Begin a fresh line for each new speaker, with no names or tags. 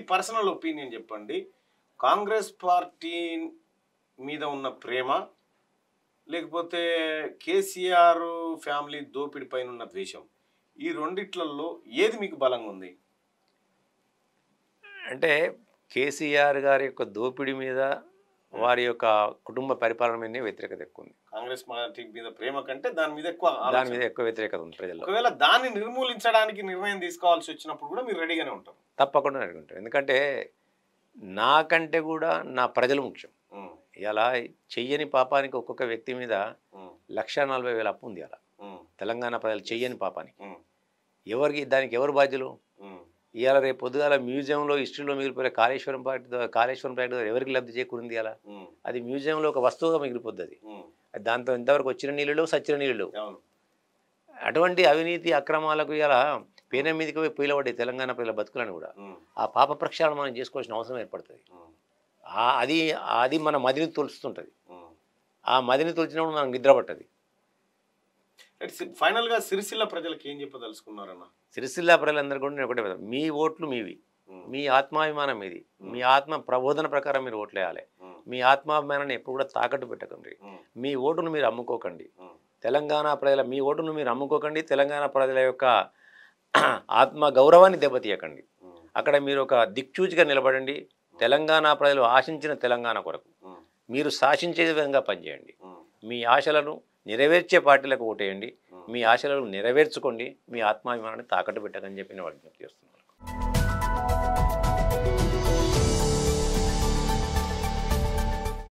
Personal opinion చెప్పండి Congress party మీద ఉన్న ప్రేమ లేకపోతే కేసీఆర్ ఫ్యామిలీ దోపిడి పైన ఉన్న ద్వేషం ఈ రెండిట్లలో ఏది మీకు బలంగా ఉంది
అంటే కేసీఆర్ గారి యొక్క దోపిడీ మీద వారి యొక్క కుటుంబ పరిపాలన మీదనే వ్యతిరేకత ఎక్కువ ఉంది
కాంగ్రెస్ పార్టీ మీద ప్రేమ కంటే దాని మీద ఎక్కువ
దాని
ఆలోచన.
మీద ఎక్కువ వ్యతిరేకత ఉంది ప్రజల్లో
ఒకవేళ దాన్ని నిర్మూలించడానికి నిర్ణయం తీసుకోవాల్సి వచ్చినప్పుడు కూడా మీరు రెడీగానే ఉంటారు
తప్పకుండా అనుకుంటారు ఎందుకంటే నాకంటే కూడా నా ప్రజలు ముఖ్యం
ఉమ్,
ఇలా చెయ్యని పాపానికి ఒక్కొక్క వ్యక్తి మీద
ఉమ్,
లక్ష నలభై వేల అప్పు ఉంది అలా
ఉమ్,
తెలంగాణ ప్రజలు చెయ్యని పాపానికి
ఉమ్,
ఎవరికి దానికి ఎవరు బాధ్యులు
ఉమ్,
ఇవాళ రేపు పొద్దుగాల మ్యూజియంలో హిస్టరీలో మిగిలిపోయే కాళేశ్వరం ప్రాజెక్టు ద్వారా కాళేశ్వరం ప్రాజెక్టు ద్వారా ఎవరికి లబ్ధి చేకూరింది అలా
ఉమ్,
అది మ్యూజియంలో ఒక వస్తువుగా మిగిలిపోద్ది అది
ఉమ్,
అది దాంతో ఇంతవరకు వచ్చిన నీళ్ళు లేవు, సచ్చిన నీళ్ళు లేవు.
అవును
అటువంటి అవినీతి అక్రమాలకు ఇలా పేన మీదకి పోయి పీలబడ్డాయి తెలంగాణ ప్రజల బతుకులను కూడా
ఉమ్,
ఆ పాప ప్రక్షాళన మనం చేసుకోవాల్సిన అవసరం ఏర్పడుతుంది
ఉమ్,
ఆ అది అది మన మదిని తొలుస్తుంటుంది
ఉమ్.
ఆ మదిని తొలిచినప్పుడు మనకు నిద్ర పట్టదు
రైట్, సి- ఫైనల్ గా సిరిసిల్ల ప్రజలకు ఏం చెప్పదలుచుకున్నారన్న
సిరిసిల్ల ప్రజలందరూ కూడా నేను ఒకటే చెప్తాను. మీ ఓట్లు మీవి
ఉమ్,
మీ ఆత్మాభిమానం మీది మీ ఆత్మ ప్రబోధన ప్రకారం మీరు ఓట్లు వేయాలి
ఉమ్,
మీ ఆత్మాభిమానాన్ని ఎప్పుడు కూడా తాకట్టు పెట్టకండి
ఉమ్,
మీ ఓటును మీరు అమ్ముకోకండి
ఉమ్,
తెలంగాణ ప్రజల మీ ఓటును మీరు అమ్ముకోకండి తెలంగాణ ప్రజల యొక్క ఆత్మ గౌరవాన్ని దెబ్బతీయకండి
ఉమ్,
అక్కడ మీరు ఒక దిక్చూచిగా నిలబడండి తెలంగాణ ప్రజలు ఆశించిన తెలంగాణ కొరకు
ఉమ్,
మీరు శాసించే విధంగా పనిచేయండి
ఉమ్.
మీ ఆశలను నెరవేర్చే పార్టీలకు ఓటేయండి మీ ఆశలను నెరవేర్చుకోండి మీ ఆత్మాభిమానాన్ని తాకట్టు పెట్టకని చెప్పి నేను విజ్ఞప్తి చేస్తున్నాను